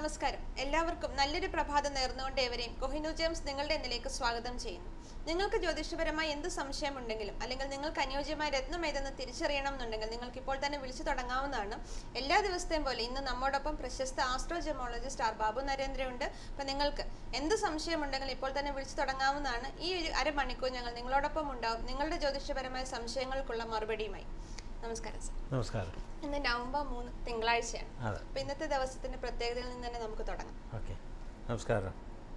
നമസ്കാരം എല്ലാവർക്കും നല്ലൊരു പ്രഭാതം നേർന്നുകൊണ്ട് ഏവരെയും കൊഹിനു ജെയിംസ് നിങ്ങളുടെ എന്നിലേക്ക് സ്വാഗതം ചെയ്യുന്നു നിങ്ങൾക്ക് ജ്യോതിഷപരമായി എന്ത് സംശയമുണ്ടെങ്കിലും അല്ലെങ്കിൽ നിങ്ങൾക്ക് അനുയോജ്യമായ രത്നം ഏതെന്ന് തിരിച്ചറിയണം എന്നുണ്ടെങ്കിൽ നിങ്ങൾക്ക് ഇപ്പോൾ തന്നെ വിളിച്ചു തുടങ്ങാവുന്നതാണ് എല്ലാ ദിവസത്തെയും പോലെ ഇന്ന് നമ്മോടൊപ്പം പ്രശസ്ത ആസ്ട്രോ ജെമോളജിസ്റ്റ് ആർ ബാബു നരേന്ദ്രയുണ്ട് അപ്പം നിങ്ങൾക്ക് എന്ത് സംശയമുണ്ടെങ്കിലും ഇപ്പോൾ തന്നെ വിളിച്ചു തുടങ്ങാവുന്നതാണ് ഈ ഒരു അരമണിക്കൂർ ഞങ്ങൾ നിങ്ങളോടൊപ്പം ഉണ്ടാവും നിങ്ങളുടെ ജ്യോതിഷപരമായ സംശയങ്ങൾക്കുള്ള മറുപടിയുമായി നമസ്കാരം സർ നമസ്കാരം ഇന്ന് നവംബർ മൂന്ന് തിങ്കളാഴ്ചയാണ് അതെ അപ്പൊ ഇന്നത്തെ ദിവസത്തിന്റെ പ്രത്യേകതയിൽ നിന്ന് തന്നെ നമുക്ക് തുടങ്ങാം ഓക്കെ നമസ്കാരം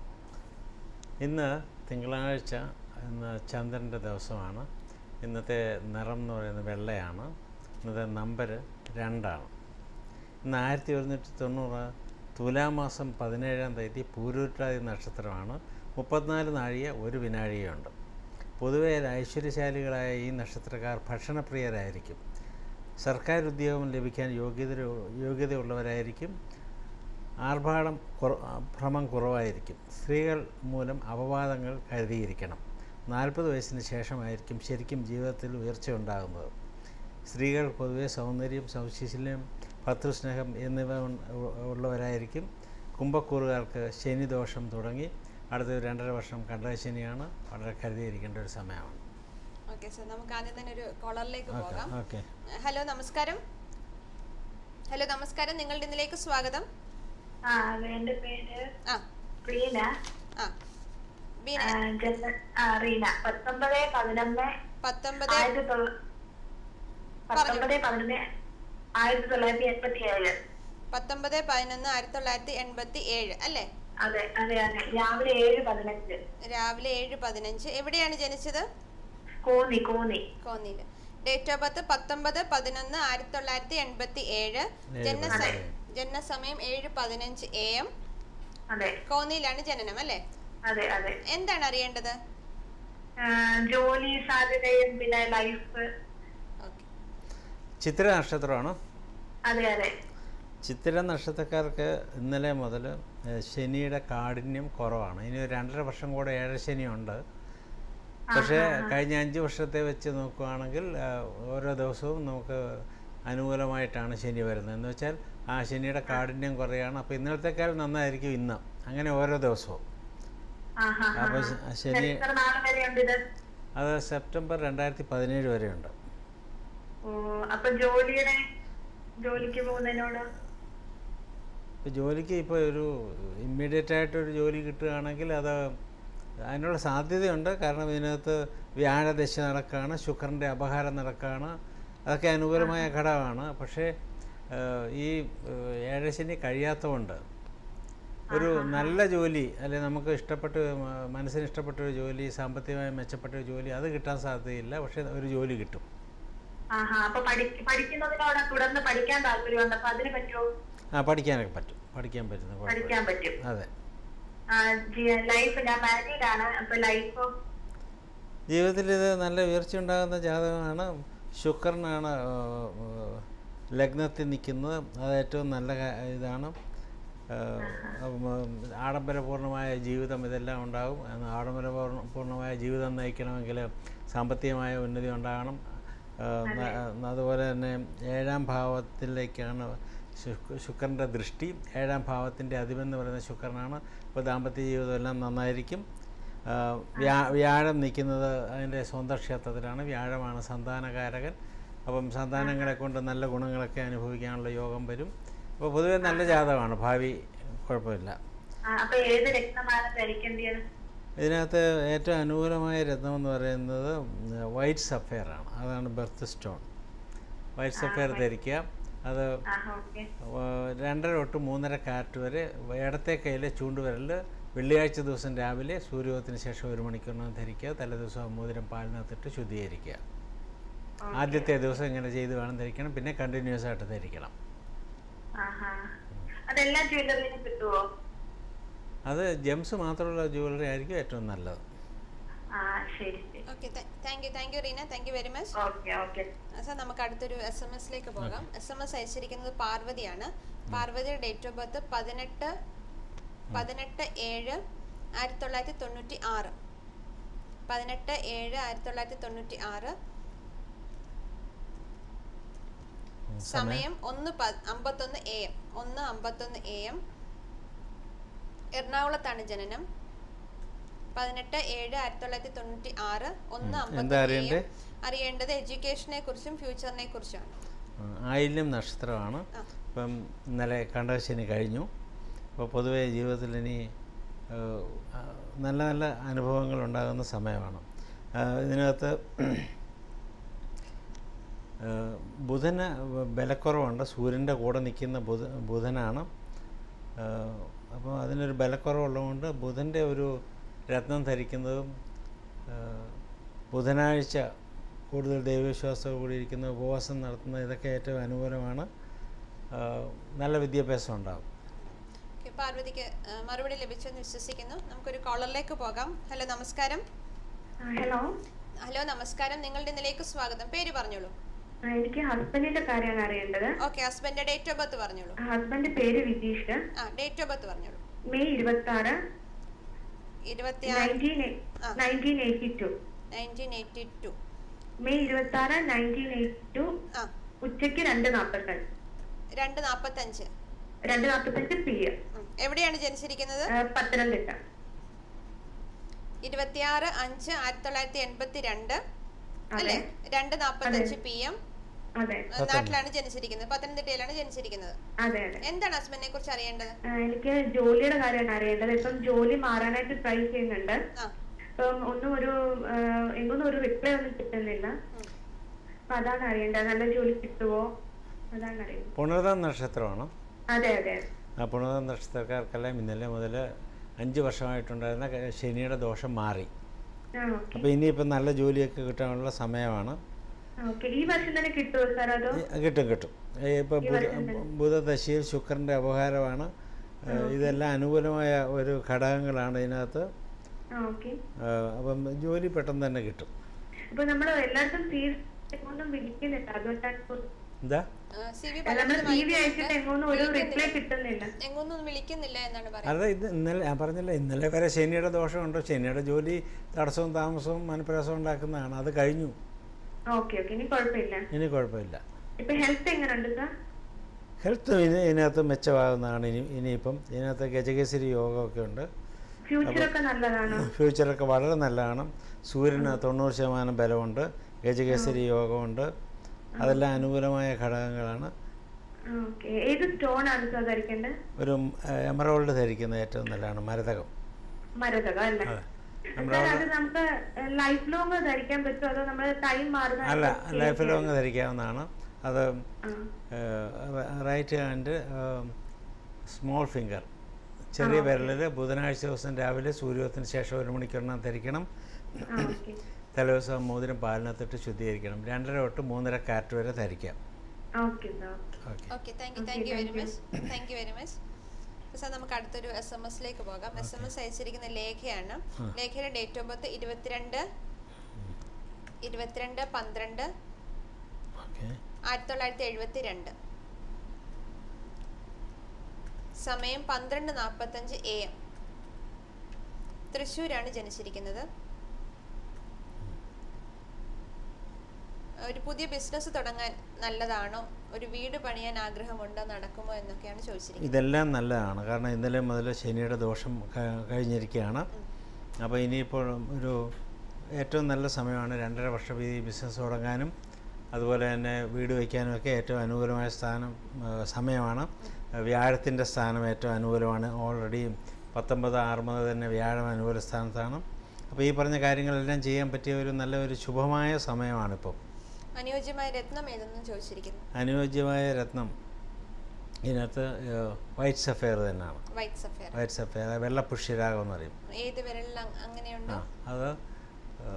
ഇന്ന് തിങ്കളാഴ്ച ഇന്ന് ചന്ദ്രൻ്റെ ദിവസമാണ് ഇന്നത്തെ നിറം എന്ന് പറയുന്നത് വെള്ളയാണ് ഇന്നത്തെ നമ്പർ രണ്ടാണ് ഇന്ന് ആയിരത്തി ഒരുന്നൂറ്റി തൊണ്ണൂറ് തുലാമാസം പതിനേഴാം തീയതി പൂരൂറ്റാതി നക്ഷത്രമാണ് മുപ്പത്തിനാല് നാഴിക ഒരു വിനാഴികയുണ്ട് പൊതുവെ ഐശ്വര്യശാലികളായ ഈ നക്ഷത്രക്കാർ ഭക്ഷണപ്രിയരായിരിക്കും സർക്കാർ ഉദ്യോഗം ലഭിക്കാൻ യോഗ്യത യോഗ്യതയുള്ളവരായിരിക്കും ആർഭാടം കുറ ഭ്രമം കുറവായിരിക്കും സ്ത്രീകൾ മൂലം അപവാദങ്ങൾ കരുതിയിരിക്കണം നാൽപ്പത് വയസ്സിന് ശേഷമായിരിക്കും ശരിക്കും ജീവിതത്തിൽ ഉയർച്ച ഉണ്ടാകുന്നത് സ്ത്രീകൾ പൊതുവെ സൗന്ദര്യം സൗശീല്യം ഭർത്തൃസ്നേഹം എന്നിവ ഉൺ- ഉ- ഉള്ളവരായിരിക്കും കുംഭക്കൂറുകാർക്ക് ശനിദോഷം തുടങ്ങി അടുത്ത ഒരു രണ്ടര വർഷം കണ്ടശനിയാണ് വളരെ കരുതിയിരിക്കേണ്ട ഒരു സമയമാണ് ഓക്കെ സർ നമുക്ക് ആദ്യം തന്നെ ഒരു കോളറിലേക്ക് ഓക്കെ പോകാം ഓക്കെ ഹലോ നമസ്കാരം ഹലോ നമസ്കാരം നിങ്ങളുടെ ഇതിലേക്ക് സ്വാഗതം ആ അത് എന്റെ പേര് ആ റീന ആ ബീന ആ, ജന്മ ആ റീന പത്തൊമ്പത് പതിനൊന്ന് പത്തൊമ്പത് ആയിരത്തി തൊള്ള- പത്തൊമ്പത് പതിനൊന്ന് ആയിരത്തി തൊള്ളായിരത്തി എൺപത്തി ഏഴ് പത്തൊമ്പത് പതിനൊന്ന് ആയിരത്തി തൊള്ളായിരത്തി എൺപത്തി ഏഴ് അല്ലേ അതെ അതെ അതെ രാവിലെ ഏഴ് പതിനഞ്ച് രാവിലെ ഏഴ് പതിനഞ്ച് എവിടെയാണ് ജനിച്ചത് കോന്നി കോന്നി കോന്നിയിൽ ഡേറ്റ് ഓഫ് ബർത്ത് പത്തൊമ്പത് പതിനൊന്ന് ആയിരത്തി തൊള്ളായിരത്തി എൺപത്തി ഏഴ് ഏഴ് ജനനസമയം പതിനഞ്ച്. ജനനസമയം ഏഴ് പതിനഞ്ച് എ എം അതെ കോന്നിയിലാണ് ജനനം അല്ലേ അതെ അതെ എന്താണ് അറിയേണ്ടത് ആ, ജോലി സാധ്യതയും പിന്നെ ലൈഫ് ഓക്കെ ചിത്ര നക്ഷത്രമാണ് അതെ അതെ ചിത്തിര നക്ഷത്രക്കാർക്ക് ഇന്നലെ മുതൽ ഏഹ്, ശനിയുടെ കാഠിന്യം കുറവാണ് ഇനി ഒരു രണ്ടര വർഷം കൂടെ ഏഴര ശനിയുണ്ട് പക്ഷേ കഴിഞ്ഞ അഞ്ച് വർഷത്തെ വെച്ച് നോക്കുകയാണെങ്കിൽ ഏഹ്, ഓരോ ദിവസവും നമുക്ക് അനുകൂലമായിട്ടാണ് ശനി വരുന്നത് എന്ന് വെച്ചാൽ ആ ശനിയുടെ കാഠിന്യം കുറയാണ് അപ്പോൾ ഇന്നലത്തേക്കാൾ നന്നായിരിക്കും ഇന്ന് അങ്ങനെ ഓരോ ദിവസവും ആഹാ അപ്പോൾ ശനി എത്ര നാൾ വരെ ഉണ്ട് ഇത് അത് സെപ്റ്റംബർ രണ്ടായിരത്തി പതിനേഴ് വരെയുണ്ട് ഓ അപ്പൊ ജോലിയുടെ ജോലിക്ക് പോകുന്നതിനോട് ഇപ്പോൾ ജോലിക്ക് ഇപ്പോൾ ഒരു ഇമ്മീഡിയറ്റ് ആയിട്ടൊരു ജോലി കിട്ടുകയാണെങ്കിൽ അത് അതിനുള്ള സാധ്യതയുണ്ട് കാരണം ഇതിനകത്ത് വ്യാഴദശ നടക്കുകയാണ് ശുക്രൻ്റെ അപഹാരം നടക്കുകയാണ് അതൊക്കെ അനുകൂലമായ ഘടകമാണ് പക്ഷേ ഏഹ്, ഈ ഏഹ്, ഏഴശനി കഴിയാത്തതുകൊണ്ട് ഒരു നല്ല ജോലി അല്ലെ നമുക്ക് ഇഷ്ടപ്പെട്ട മ- മനസ്സിന് ഇഷ്ടപ്പെട്ട ഒരു ജോലി സാമ്പത്തികമായി മെച്ചപ്പെട്ട ഒരു ജോലി അത് കിട്ടാൻ സാധ്യതയില്ല പക്ഷേ ഒരു ജോലി കിട്ടും ആഹാ അപ്പൊ പഠി- പഠിക്കുന്നതിനോട് തുടർന്ന് പഠിക്കാൻ താല്പര്യമുണ്ട് അപ്പൊ അതിന് പറ്റുമോ ആ പഠിക്കാനൊക്കെ പറ്റും പഠിക്കാൻ പറ്റുന്ന കുഴപ്പമില്ല പഠിക്കാൻ പറ്റും അതെ ലൈഫ് ഞാൻ മാരീഡ് ആണ് അപ്പൊ ലൈഫ് ജീവിതത്തിൽ ഇത് നല്ല ഉയർച്ച ഉണ്ടാകുന്ന ജാതകമാണ് ശുക്രനാണ് ആ, ആ, ലഗ്നത്തിൽ നിൽക്കുന്നത് അത് ഏറ്റവും നല്ല കാ- ഇതാണ് ആ, ഉം, ആഡംബരപൂർണമായ ജീവിതം ഇതെല്ലാം ഉണ്ടാകും എന്നാൽ ആഡംബരപൂർണ്ണ പൂർണ്ണമായ ജീവിതം നയിക്കണമെങ്കിൽ സാമ്പത്തികമായ ഉന്നതി ഉണ്ടാകണം ആ, ന- അതുപോലെ തന്നെ ഏഴാം ഭാവത്തിലേക്കാണ് ശുക്ര- ശുക്രൻ്റെ ദൃഷ്ടി ഏഴാം ഭാവത്തിൻ്റെ അധിപെന്ന് പറയുന്ന ശുക്രനാണ് ഇപ്പോൾ ദാമ്പത്യ ജീവിതം എല്ലാം നന്നായിരിക്കും ആ, വ്യാ വ്യാഴം നിൽക്കുന്നത് അതിൻ്റെ സ്വന്തം ക്ഷേത്രത്തിലാണ് വ്യാഴമാണ് സന്താനകാരകൻ അപ്പം സന്താനങ്ങളെ കൊണ്ട് നല്ല ഗുണങ്ങളൊക്കെ അനുഭവിക്കാനുള്ള യോഗം വരും അപ്പോൾ പൊതുവെ നല്ല ജാതകമാണ് ഭാവി കുഴപ്പമില്ല അപ്പൊ ഏത് രക്തമാണ് ധരിക്കേണ്ടത് ഇതിനകത്ത് ഏറ്റവും അനുകൂലമായ രത്നം എന്ന് പറയുന്നത് വൈറ്റ് സഫയർ ആണ് അതാണ് ബർത്ത് സ്റ്റോൺ വൈറ്റ് സഫയർ ധരിക്കുക അത് ആഹാ ഓക്കെ ഏഹ് രണ്ടര തൊട്ട് മൂന്നര കാറ്റ് വരെ ഇടത്തെ കയ്യിലെ ചൂണ്ടുവിരലിൽ വെള്ളിയാഴ്ച ദിവസം രാവിലെ സൂര്യോദയത്തിന് ശേഷം ഒരു മണിക്കൂറിനകം ധരിക്കുക തലേദിവസം മോതിരം പാലിനകത്തിട്ട് ശുദ്ധീകരിക്കുക ആദ്യത്തെ ദിവസം ഇങ്ങനെ ചെയ്ത് വേണം ധരിക്കണം പിന്നെ കണ്ടിന്യൂസ് ആയിട്ട് ധരിക്കണം ആഹാ അതെല്ലാം ജ്വല്ലറിന് കിട്ടുമോ അത് ജെംസ് മാത്രമുള്ള ജ്വല്ലറി ആയിരിക്കും ഏറ്റവും നല്ലത് ആ ശരി ശരി okay thank you thank you Reena thank you very much okay okay sir നമുക്ക് അടുത്തൊരു എസ് എം എസിലേക്ക് പോകാം എസ് എം എസ് അയച്ചിരിക്കുന്നത് പാർവതിയാണ് പാർവതിയുടെ ഡേറ്റ് ഓഫ് ബർത്ത് പതിനെട്ട് പതിനെട്ട് ഏഴ് ആയിരത്തി തൊള്ളായിരത്തി തൊണ്ണൂറ്റി ആറ് പതിനെട്ട് ഏഴ് ആയിരത്തി തൊള്ളായിരത്തി തൊണ്ണൂറ്റി ആറ് സമയം ഒന്ന് പ- അമ്പത്തൊന്ന് എ എം ഒന്ന് അമ്പത്തൊന്ന് എ എം എറണാകുളത്താണ് ജനനം പതിനെട്ട് ഏഴ് ആയിരത്തി തൊള്ളായിരത്തി തൊണ്ണൂറ്റി ആറ് ഒന്ന് എന്താ അമ്പത്തി അറിയണ്ടേ? അറിയേണ്ടത് എഡ്യൂക്കേഷനെ കുറിച്ചും ഫ്യൂച്ചറിനെ കുറിച്ചുമാണ് ആ, ആയില്യം നക്ഷത്രമാണ് ആ. ഇപ്പം ഇന്നലെ കണ്ടശനി കഴിഞ്ഞു അപ്പോൾ പൊതുവെ ജീവിതത്തിൽ ഇനി ഏഹ്, ആ, നല്ല നല്ല അനുഭവങ്ങൾ ഉണ്ടാകുന്ന സമയമാണ് ആ, ഇതിനകത്ത് ഏഹ്, ബുധന് ബലക്കുറവുണ്ട് സൂര്യൻ്റെ കൂടെ നിൽക്കുന്ന ബുധ ബുധനാണ് ഏഹ്, അപ്പോൾ അതിനൊരു ബലക്കുറവുള്ളതുകൊണ്ട് ബുധൻ്റെ ഒരു രത്നം ധരിക്കുന്നതും ഏഹ്, ബുധനാഴ്ച കൂടുതൽ ദൈവവിശ്വാസത്തോടു കൂടി ഇരിക്കുന്ന ഉപവാസം നടത്തുന്നത് ഇതൊക്കെ ഏറ്റവും അനുകൂലമാണ് ഏഹ്, നല്ല വിദ്യാഭ്യാസം ഉണ്ടാകും ഓക്കെ, പാർവതിക്ക് ആ, മറുപടി ലഭിച്ചെന്ന് വിശ്വസിക്കുന്നു നമുക്കൊരു കോളറിലേക്ക് പോകാം ഹലോ നമസ്കാരം ഹലോ ഹലോ നമസ്കാരം നിങ്ങളുടെ ഇന്നലേക്ക് സ്വാഗതം പേര് പറഞ്ഞോളൂ എനിക്ക് ഹസ്ബൻഡിന്റെ കാര്യമാണ് അറിയേണ്ടത് okay husband date of birth പറഞ്ഞോളൂ ഹസ്ബൻഡ് പേര് വിജീഷ് ആ ഡേറ്റ് ഓഫ് ബർത്ത് പറഞ്ഞോളൂ മെയ് ഇരുപത്തി ആറ് ഇരുപത്തി ആറ് ആ. Nineteen eighty two nineteen eighty two May ഇരുപത്തി ആറ് നയൻറ്റീൻ എയ്റ്റി ടു ആ ഉച്ചയ്ക്ക് രണ്ട് നാപ്പത്തഞ്ച് രണ്ട് നാൽപ്പത്തഞ്ച് രണ്ട് നാപ്പത്തഞ്ച് പി എം എവിടെയാണ് ജനിച്ചിരിക്കുന്നത് പത്തനംതിട്ട ഇരുപത്തിയാറ് അഞ്ച് ആയിരത്തി തൊള്ളായിരത്തി എൺപത്തി രണ്ട് അതെ. അല്ലെ രണ്ട് നാൽപ്പത്തഞ്ച് പി എം അതെ നാട്ടിലാണ് ജനിച്ചിരിക്കുന്നത് പത്തനംതിട്ടയിലാണ് ജനിച്ചിരിക്കുന്നത് അതെ അതെ എന്താണ് ഹസ്ബൻഡിനെ കുറിച്ച് അറിയേണ്ടത് ആ, എനിക്ക് ജോലിയുടെ കാര്യമാണ് അറിയേണ്ടത് ഇപ്പം ജോലി മാറാനായിട്ട് ട്രൈ ചെയ്യുന്നുണ്ട് ആ ഇപ്പം ഒന്നും ഒരു ആ, എങ്ങൊന്നും ഒരു റിപ്ലൈ ഒന്നും കിട്ടുന്നില്ല ഉം. അപ്പൊ അതാണ് അറിയേണ്ടത് നല്ല ജോലി കിട്ടുമോ അതാണ് അറിയുന്നത് പുണർതം നക്ഷത്രമാണ് അതെ അതെ ആ പുണർതം നക്ഷത്രക്കാർക്കെല്ലാം ഇന്നലെ മുതൽ അഞ്ച് വർഷമായിട്ടുണ്ടായിരുന്ന ക- ശനിയുടെ ദോഷം മാറി ആ ഓക്കെ അപ്പോൾ ഇനിയിപ്പം നല്ല ജോലിയൊക്കെ കിട്ടാനുള്ള സമയമാണ് ഓക്കെ ഈ വർഷം തന്നെ കിട്ടുമോ സാർ അതോ ഈ- കിട്ടും കിട്ടും ഇപ്പോൾ ഈ വർഷം തന്നെ. ബുധദശയിൽ ശുക്രൻ്റെ അപഹാരമാണ് ഏഹ് ഇതെല്ലാം അനുകൂലമായ ഒരു ഘടകങ്ങളാണ് ഇതിനകത്ത് ആ ഓക്കെ ഏഹ് അപ്പം ജോലി പെട്ടെന്ന് തന്നെ കിട്ടും അപ്പൊ നമ്മൾ എല്ലായിടത്തും സീരിയസ് ഒന്നും വിളിക്കുന്നില്ല അതുകൊണ്ടാണ് ഇപ്പൊ- എന്താ സി വി നമ്മൾ ടി വി അയച്ചിട്ട് എങ്ങൊന്നും ഒരു റിപ്ലൈ കിട്ടുന്നില്ല എങ്ങൊന്നും വിളിക്കുന്നില്ല എന്നാണ് പറയുന്നത് അത് ഇത് ഇന്നലെ ഞാൻ പറഞ്ഞില്ല ഇന്നലെ വരെ ശനിയുടെ ദോഷമുണ്ട് ശനിയുടെ ജോലി തടസ്സവും താമസവും മനപ്രയാസവും ഉണ്ടാക്കുന്നതാണ് അത് കഴിഞ്ഞു ഓക്കെ ഓക്കെ ഇനി കുഴപ്പമില്ല ഇനി കുഴപ്പമില്ല ഇപ്പൊ ഹെൽത്ത് എങ്ങനെയുണ്ട് സാർ ഹെൽത്ത് ഇനി ഇതിനകത്ത് മെച്ചമാകുന്നതാണ് ഇനി ഇനിയിപ്പം ഇതിനകത്ത് ഗജകേസരി യോഗമൊക്കെ ഉണ്ട് ഫ്യൂച്ചറൊക്കെ നല്ലതാണോ ഫ്യൂച്ചറൊക്കെ വളരെ നല്ലതാണ് സൂര്യന് തൊണ്ണൂറ് ശതമാനം ബലമുണ്ട് ഗജകേസരി യോഗമുണ്ട് അതെല്ലാം അനുകൂലമായ ഘടകങ്ങളാണ് ഓക്കെ ഏത് സ്റ്റോൺ ആണ് സാർ ധരിക്കേണ്ടത് ഒരു എമറോൾഡ് ധരിക്കുന്നത് ഏറ്റവും നല്ലതാണ് മരതകം മരതകം അല്ലേ അതെ സാർ അത് നമുക്ക് ലൈഫ് ലോങ് ധരിക്കാൻ പറ്റുമോ അതോ നമ്മൾ ടൈം മാറുന്ന അല്ല ലൈഫ് ലോങ് ധരിക്കാവുന്നതാണ് അത് ആ. റൈറ്റ് ഹാൻഡ് സ്മോൾ ഫിംഗർ ചെറിയ വിരലിൽ ബുധനാഴ്ച ദിവസം രാവിലെ സൂര്യോദയത്തിന് ശേഷം ഒരു മണിക്കൂറിനകം ധരിക്കണം ആ ഓക്കെ തലേദിവസം മോതിരം പാലിനകത്തിട്ട് ശുദ്ധീകരിക്കണം രണ്ടര തൊട്ട് മൂന്നര കാറ്റ് വരെ ധരിക്കാം okay sir okay okay thank you thank you very much thank you very much sir നമുക്ക് അടുത്തൊരു എസ് എം എസിലേക്ക് പോകാം എസ് എം എസ് അയച്ചിരിക്കുന്ന ലേഖയാണ് ലേഖയുടെ ഡേറ്റ് ഓഫ് ബർത്ത് ഇരുപത്തിരണ്ട് ഇരുപത്തിരണ്ട് പന്ത്രണ്ട് ഓക്കെ ആയിരത്തി തൊള്ളായിരത്തി എഴുപത്തി രണ്ട് സമയം പന്ത്രണ്ട് നാൽപ്പത്തഞ്ച് എ എം തൃശ്ശൂരാണ് ജനിച്ചിരിക്കുന്നത് ഒരു പുതിയ ബിസിനസ് തുടങ്ങാൻ നല്ലതാണോ ഒരു വീട് പണിയാൻ ആഗ്രഹമുണ്ടോ നടക്കുമോ എന്നൊക്കെയാണ് ചോദിച്ചിരിക്കുന്നത് ഇതെല്ലാം നല്ലതാണ് കാരണം ഇന്നലെ മുതൽ ശനിയുടെ ദോഷം ക- കഴിഞ്ഞിരിക്കുകയാണ് അപ്പോൾ ഇനിയിപ്പോൾ ഒരു ഏറ്റവും നല്ല സമയമാണ് രണ്ടര വർഷം ഈ ബിസിനസ് തുടങ്ങാനും അതുപോലെ തന്നെ വീട് വയ്ക്കാനും ഒക്കെ ഏറ്റവും അനുകൂലമായ സ്ഥാനം ആ, സമയമാണ് വ്യാഴത്തിൻ്റെ സ്ഥാനം ഏറ്റവും അനുകൂലമാണ് ഓൾറെഡി പത്തൊമ്പത് അറുപത് തന്നെ വ്യാഴം അനുകൂല സ്ഥാനത്താണ് അപ്പോൾ ഈ പറഞ്ഞ കാര്യങ്ങളെല്ലാം ചെയ്യാൻ പറ്റിയ ഒരു നല്ല ഒരു ശുഭമായ സമയമാണിപ്പോൾ അനുയോജ്യമായ രത്നം ഏതെന്നും ചോദിച്ചിരിക്കുന്നു അനുയോജ്യമായ രത്നം ഇതിനകത്ത് വൈറ്റ് സഫയർ തന്നെയാണ് വൈറ്റ് സഫയർ വൈറ്റ് സഫയർ വെള്ള പുഷ്യരാഗം എന്ന് പറയും ഏത് വിരലിൽ അങ്- അങ്ങനെയുണ്ടോ ആ അത് ആ,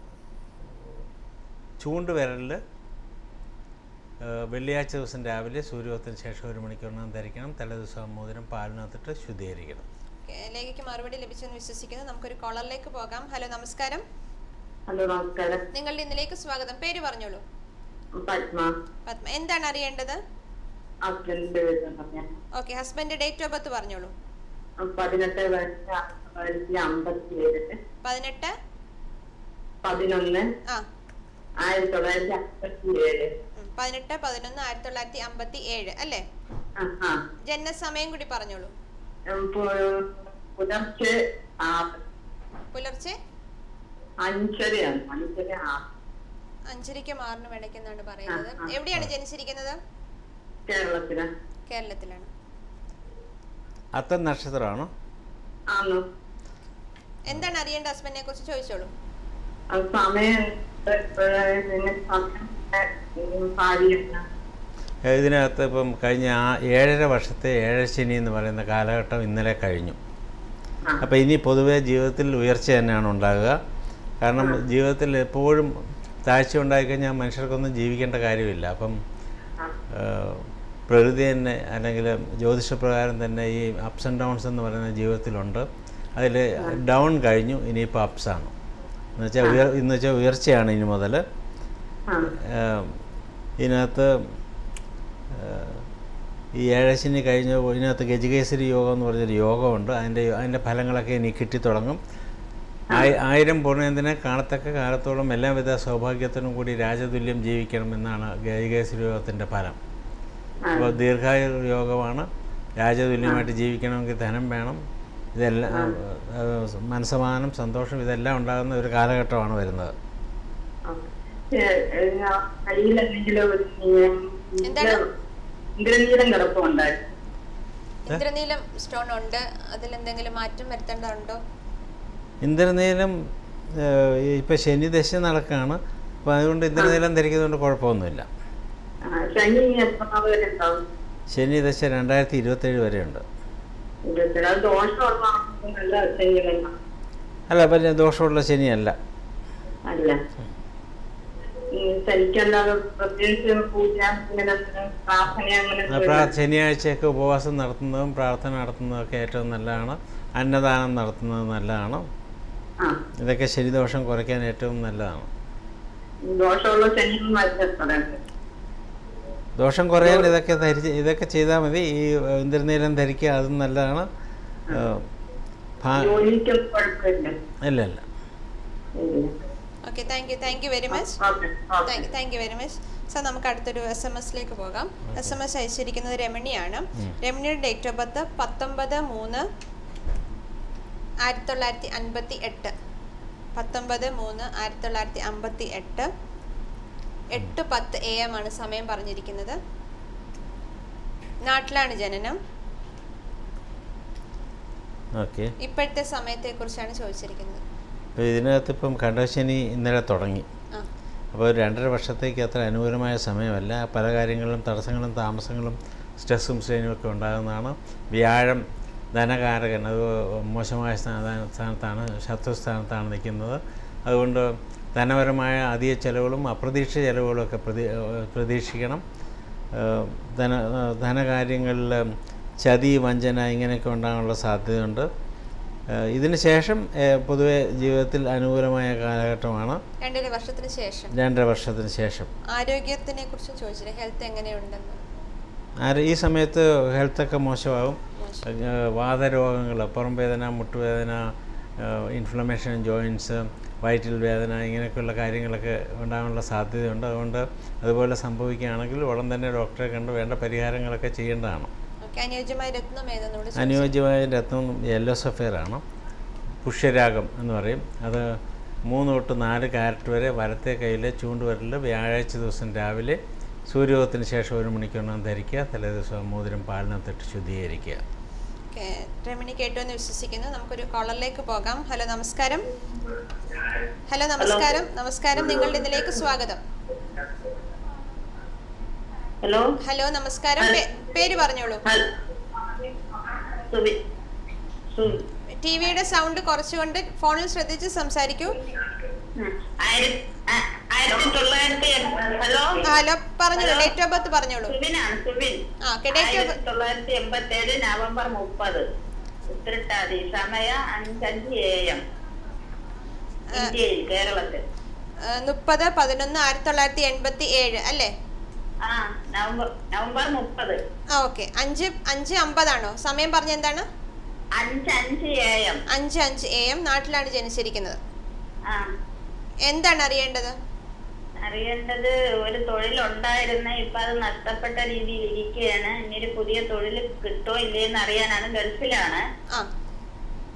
ചൂണ്ട് വിരലിൽ വെള്ളിയാഴ്ച ദിവസം രാവിലെ സൂര്യോദയത്തിന് ശേഷം ഒരു മണിക്കൂറിനകം ധരിക്കണം തലേദിവസം മോതിരം പാലിനകത്തിട്ട് ശുദ്ധീകരിക്കണം ഓക്കേ, ലേഖയ്ക്ക് മറുപടി ലഭിച്ചെന്ന് വിശ്വസിക്കുന്നു നമുക്കൊരു കോളറിലേക്ക് പോകാം ഹലോ നമസ്കാരം ഹലോ നമസ്കാരം നിങ്ങളുടെ ഇന്നലേക്ക് സ്വാഗതം പേര് പറഞ്ഞോളൂ പത്മ പത്മ എന്താണ് അറിയേണ്ടത് ഹസ്ബൻഡിന്റെ പേര് പറഞ്ഞ okay husband date of birth പറഞ്ഞോളൂ പതിനെട്ട് വയസ്സ് ആയിരത്തി അമ്പത്തി ഏഴ് പതിനെട്ട് പതിനൊന്ന് ആ ആയിരത്തി തൊള്ളായിരത്തി അമ്പത്തി ഏഴ് ഉം, പതിനെട്ട് പതിനൊന്ന് ആയിരത്തി തൊള്ളായിരത്തി അമ്പത്തി ഏഴ് അല്ലേ ആ ആ ജനനസമയം കൂടി പറഞ്ഞോളൂ ഉം, പോ- പുലർച്ചെ ആറ് പുലർച്ചെ അഞ്ചരയാണ് അഞ്ചര ആറ് അഞ്ചരയ്ക്കും ആറിനും ഇടയ്ക്കെന്നാണ് പറയുന്നത് ആ, ആ. എവിടെയാണ് ജനിച്ചിരിക്കുന്നത് കേരളത്തില് കേരളത്തിലാണ് അത്തം നക്ഷത്രമാണോ ആണോ എന്താണ് അറിയേണ്ട ഹസ്ബൻഡിനെ കുറിച്ച് ചോദിച്ചോളൂ അത് സമയം പിന്നെ സമയം ഉം, ഭാര്യയാണ് ഇതിനകത്ത് ഇപ്പം കഴിഞ്ഞ ആ ഏഴര വർഷത്തെ ഏഴശനി എന്ന് പറയുന്ന കാലഘട്ടം ഇന്നലെ കഴിഞ്ഞു ആ. അപ്പോൾ ഇനി പൊതുവേ ജീവിതത്തിൽ ഉയർച്ച തന്നെയാണ് ഉണ്ടാകുക കാരണം ജീവിതത്തിൽ എപ്പോഴും താഴ്ച ഉണ്ടായിക്കഴിഞ്ഞാൽ മനുഷ്യർക്കൊന്നും ജീവിക്കേണ്ട കാര്യമില്ല അപ്പം ആ. ഏഹ്, പ്രകൃതി തന്നെ അല്ലെങ്കിൽ ജ്യോതിഷപ്രകാരം തന്നെ ഈ അപ്സ് ആൻഡ് ഡൗൺസ് എന്ന് പറയുന്ന ജീവിതത്തിലുണ്ട് അതിൽ ഡൗൺ കഴിഞ്ഞു ഇനിയിപ്പോൾ അപ്സാണ് എന്ന് വെച്ചാൽ ഉയർ എന്ന് വെച്ചാൽ ഉയർച്ചയാണ് ഇനി മുതൽ ആ. ഏഹ് ഇതിനകത്ത് ഏഹ് ഈ ഏഴശനി കഴിഞ്ഞ ഇതിനകത്ത് ഗജകേസരി യോഗം എന്ന് പറഞ്ഞൊരു യോഗമുണ്ട് അതിൻ്റെ അതിൻ്റെ ഫലങ്ങളൊക്കെ ഇനി കിട്ടിത്തുടങ്ങും ആയി- ആയിരം പൂർണ്ണയന്തിനെ കാണത്തക്ക കാലത്തോളം എല്ലാവിധ സൗഭാഗ്യത്തിനും കൂടി രാജതുല്യം ജീവിക്കണമെന്നാണ് ഗജകേസരി യോഗത്തിൻ്റെ ഫലം അപ്പോൾ ദീർഘായു യോഗമാണ് രാജതുല്യമായിട്ട് ജീവിക്കണമെങ്കിൽ ധനം വേണം ഇതെല്ലാം ഏഹ് മനസ്സമാനം സന്തോഷം ഇതെല്ലാം ഉണ്ടാകുന്ന ഒരു കാലഘട്ടമാണ് വരുന്നത് ആ. ഏ, ഏ, ഞാൻ കയ്യിലെന്തെങ്കിലും ഒരു നീ- എന്താണ്? ഇന്ദ്രനീലം കിടപ്പുണ്ടായിരുന്നു ഇന്ദ്രനീലം സ്റ്റോൺ ഉണ്ട് അതിലെന്തെങ്കിലും മാറ്റം വരുത്തേണ്ടതുണ്ടോ ഇന്ദ്രനീലം ഇപ്പം ശനി ദശ നടക്കുകയാണ് അപ്പോൾ അതുകൊണ്ട് ഇന്ദ്രനീലം ധരിക്കുന്നതുകൊണ്ട് കുഴപ്പമൊന്നുമില്ല ആ, ശനി എത്ര വരെ ഉണ്ടാവും ശനി ദശ രണ്ടായിരത്തി ഇരുപത്തേഴ് വരെയുണ്ട് ഇരുപത്തിയേഴ്. അത് ദോഷമുള്ള നല്ല ശനിയല്ല അല്ല പിന്നെ ദോഷമുള്ള ശനിയല്ല അല്ല ഉം, ശനിക്കല്ലാതെ പ്രത്യേകിച്ച് പൂജ ഇങ്ങനെ പ്രാർത്ഥന അങ്ങനെ ആ, പ്രാ ശനിയാഴ്ചയൊക്കെ ഉപവാസം നടത്തുന്നതും പ്രാർത്ഥന നടത്തുന്നതൊക്കെ ഏറ്റവും നല്ലതാണ് അന്നദാനം നടത്തുന്നത് നല്ലതാണ് ആ ഇതൊക്കെ ശനിദോഷം കുറയ്ക്കാൻ ഏറ്റവും നല്ലതാണ് ദോഷമുള്ള ശനി മരുന്നെടുത്തത് ദോഷം കുറയാൻ ഇതൊക്കെ ധരിച്ച് ഇതൊക്കെ ചെയ്താൽ മതി ഈ ഏഹ്, ഇന്ദ്രനീലം ധരിക്കുക അതും നല്ലതാണ് ഏഹ്, ഭാ- ജോലിക്കൊന്നും കുഴപ്പമില്ല ഇല്ല ഇല്ല ഇല്ല. Okay thank you thank you very much okay okay thank thank you very much sir നമുക്ക് അടുത്തൊരു എസ് എം എസിലേക്ക് പോകാം എസ് എം എസ് അയച്ചിരിക്കുന്നത് രമണിയാണ് ഉം. രമണിയുടെ ഡേറ്റ് ഓഫ് ബർത്ത് പത്തൊമ്പത് മൂന്ന് ആയിരത്തി തൊള്ളായിരത്തി അൻപത്തി എട്ട് പത്തൊമ്പത് മൂന്ന് ആയിരത്തി തൊള്ളായിരത്തി അമ്പത്തി എട്ട് എട്ട് പത്ത് എ എം ആണ് സമയം പറഞ്ഞിരിക്കുന്നത് നാട്ടിലാണ് ജനനം ഓക്കെ ഇപ്പോഴത്തെ സമയത്തെക്കുറിച്ചാണ് ചോദിച്ചിരിക്കുന്നത് അപ്പോൾ ഇതിനകത്ത് ഇപ്പം കണ്ടശനി ഇന്നലെ തുടങ്ങി ആ അപ്പോൾ ഒരു രണ്ടര വർഷത്തേക്ക് അത്ര അനുകൂലമായ സമയമല്ല പല കാര്യങ്ങളിലും തടസ്സങ്ങളും താമസങ്ങളും സ്ട്രെസ്സും സ്ട്രെയിനും ഒക്കെ ഉണ്ടാകുന്നതാണ് വ്യാഴം ധനകാരകൻ അത് മോശമായ സ്ഥാന സ്ഥാനത്താണ് ശത്രുസ്ഥാനത്താണ് നിൽക്കുന്നത് അതുകൊണ്ട് ധനപരമായ അധിക ചെലവുകളും അപ്രതീക്ഷിത ചെലവുകളും ഒക്കെ പ്രതി ഏഹ് പ്രതീക്ഷിക്കണം ഏഹ് ധന ഏഹ് ധനകാര്യങ്ങളിൽ ചതി വഞ്ചന ഇങ്ങനെയൊക്കെ ഉണ്ടാകാനുള്ള സാധ്യതയുണ്ട് ഏഹ് ഇതിന് ശേഷം ഏഹ് പൊതുവെ ജീവിതത്തിൽ അനുകൂലമായ കാലഘട്ടമാണ് രണ്ടര വർഷത്തിന് ശേഷം രണ്ടര വർഷത്തിന് ശേഷം ആരോഗ്യത്തിനെ കുറിച്ചും ചോദിച്ചില്ല ഹെൽത്ത് എങ്ങനെയുണ്ടെന്ന് ആര് ഈ സമയത്ത് ഹെൽത്തൊക്കെ മോശമാകും മോശം. ഏഹ് വാതരോഗങ്ങൾ പുറം വേദന മുട്ടുവേദന ഇൻഫ്ലമേഷൻ ജോയിൻസ് വയറ്റിൽ വേദന ഇങ്ങനെയൊക്കെയുള്ള കാര്യങ്ങളൊക്കെ ഉണ്ടാകാനുള്ള സാധ്യതയുണ്ട് അതുകൊണ്ട് അതുപോലെ സംഭവിക്കുകയാണെങ്കിൽ ഉടൻ തന്നെ ഡോക്ടറെ കണ്ട് വേണ്ട പരിഹാരങ്ങളൊക്കെ ചെയ്യേണ്ടതാണ് ഓക്കെ അനുയോജ്യമായ രത്നം ഏതെന്നോട് അനുയോജ്യമായ രത്നം യെല്ലോ സഫയറാണ് പുഷ്യരാഗം എന്ന് പറയും അത് മൂന്ന് തൊട്ട് നാല് കാരറ്റ് വരെ വലത്തെ കയ്യിലെ ചൂണ്ടുവരലിൽ വ്യാഴാഴ്ച ദിവസം രാവിലെ സൂര്യോദയത്തിന് ശേഷം ഒരു മണിക്കൂറിനകം ധരിക്കുക തലേ ദിവസം മോതിരം പാലിനകത്തിട്ട് ശുദ്ധീകരിക്കുക ഓക്കെ രമണി കേട്ടു എന്ന് വിശ്വസിക്കുന്നു നമുക്കൊരു കോളറിലേക്ക് പോകാം ഹലോ നമസ്കാരം ഹലോ നമസ്കാരം നമസ്കാരം നിങ്ങളുടെ ഇതിലേക്ക് സ്വാഗതം ഹലോ ഹലോ നമസ്കാരം പേ- പേര് പറഞ്ഞോളൂ ഹലോ സുബി സു- ടി വിയുടെ സൗണ്ട് കുറച്ചുകൊണ്ട് ഫോണിൽ ശ്രദ്ധിച്ച് സംസാരിക്കൂ ഉം. ആയിര- ആ- ആയിരത്തി തൊള്ളായിരത്തി എൺപ- ഹലോ ഹലോ പറഞ്ഞോളൂ ഡേറ്റ് ഓഫ് ബർത്ത് പറഞ്ഞോളൂ സുബിനാണ് സുബിൻ ആ ഡേറ്റ് ഓഫ് ആയിരത്തി തൊള്ളായിരത്തി എൺപത്തി ഏഴ് നവംബർ മുപ്പത് ഉത്തരട്ടാതി സമയ അഞ്ചഞ്ച് എ എം ഇന്ത്യയിൽ കേരളത്തിൽ മുപ്പത് പതിനൊന്ന് ആയിരത്തി തൊള്ളായിരത്തി എൺപത്തി ഏഴ് അല്ലേ ആ നവംബർ നവംബർ മുപ്പത് ആ ഓക്കെ അഞ്ച് അഞ്ച് അമ്പതാണോ സമയം പറഞ്ഞ എന്താണ് അഞ്ച് അഞ്ച് എ എം അഞ്ച് അഞ്ച് എ എം നാട്ടിലാണ് ജനിച്ചിരിക്കുന്നത് ആ എന്താണ് അറിയേണ്ടത് അറിയേണ്ടത് ഒരു തൊഴിലുണ്ടായിരുന്ന ഇപ്പൊ അത് നഷ്ടപ്പെട്ട രീതിയിൽ ഇരിക്കുകയാണ് ഇനി ഒരു പുതിയ തൊഴിൽ കിട്ടോ ഇല്ലേന്ന് അറിയാനാണ് ഗൾഫിലാണ് ആ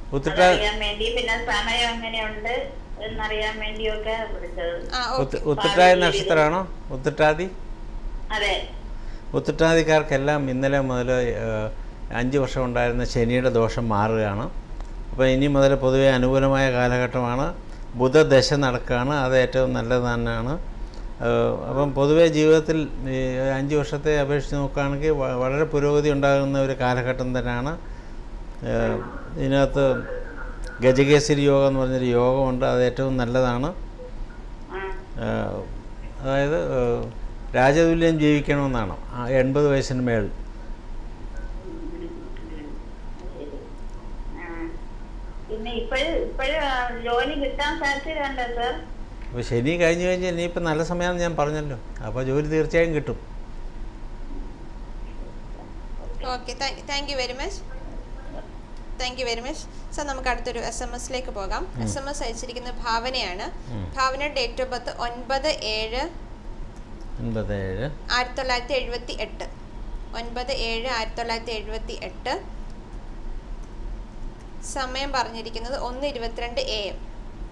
ഉത്രട്ടാ അതറിയാൻ വേണ്ടി പിന്നെ സമയം എങ്ങനെയുണ്ട് എന്നറിയാൻ വേണ്ടിയൊക്കെ വിളിച്ചത് ആ ഉത്ത് ഓക്കെ ഉത്രട്ടാതി നക്ഷത്രമാണോ ഉത്രട്ടാതി അതെ ഉത്രട്ടാതിക്കാർക്കെല്ലാം ഇന്നലെ മുതൽ അഞ്ച് വർഷം ഉണ്ടായിരുന്ന ശനിയുടെ ദോഷം മാറുകയാണ് അപ്പോൾ ഇനി മുതൽ പൊതുവെ അനുകൂലമായ കാലഘട്ടമാണ് ബുധദശ നടക്കുകയാണ് അത് ഏറ്റവും നല്ലത് തന്നെയാണ് ഏഹ് അപ്പം പൊതുവെ ജീവിതത്തിൽ ഈ അഞ്ച് വർഷത്തെ അപേക്ഷിച്ച് നോക്കുകയാണെങ്കിൽ വ- വളരെ പുരോഗതി ഉണ്ടാകുന്ന ഒരു കാലഘട്ടം തന്നെയാണ് ഏഹ് ഇതിനകത്ത് ഗജകേസരി യോഗം എന്ന് പറഞ്ഞൊരു യോഗമുണ്ട് അത് ഏറ്റവും നല്ലതാണ് ആ ഏഹ് അതായത് ഏഹ് രാജതുല്യം ജീവിക്കണമെന്നാണ് ആ എൺപത് വയസ്സിന് മേൽ ആ. പിന്നെ ഇപ്പോഴും ഇപ്പോഴും ജോലി കിട്ടാൻ സാധ്യതയുണ്ടോ സർ അപ്പോൾ ശനി കഴിഞ്ഞ് കഴിഞ്ഞാൽ ഇനിയിപ്പോൾ നല്ല സമയമാണെന്ന് ഞാൻ പറഞ്ഞല്ലോ അപ്പോൾ ജോലി തീർച്ചയായും കിട്ടും okay thank you very much thank you very much sir നമുക്ക് അടുത്തൊരു എസ് എം എസിലേക്ക് പോകാം എസ് എം എസ് അയച്ചിരിക്കുന്ന ഭാവനയാണ് ഉം. ഭാവന ഡേറ്റ് ഓഫ് ബർത്ത് ഒൻപത് ഏഴ് എൺപത് ഏഴ് ആയിരത്തി തൊള്ളായിരത്തി എഴുപത്തി എട്ട് ഒൻപത് ഏഴ് ആയിരത്തി തൊള്ളായിരത്തി എഴുപത്തി എട്ട് സമയം പറഞ്ഞിരിക്കുന്നത് ഒന്ന് ഇരുപത്തിരണ്ട് എ എം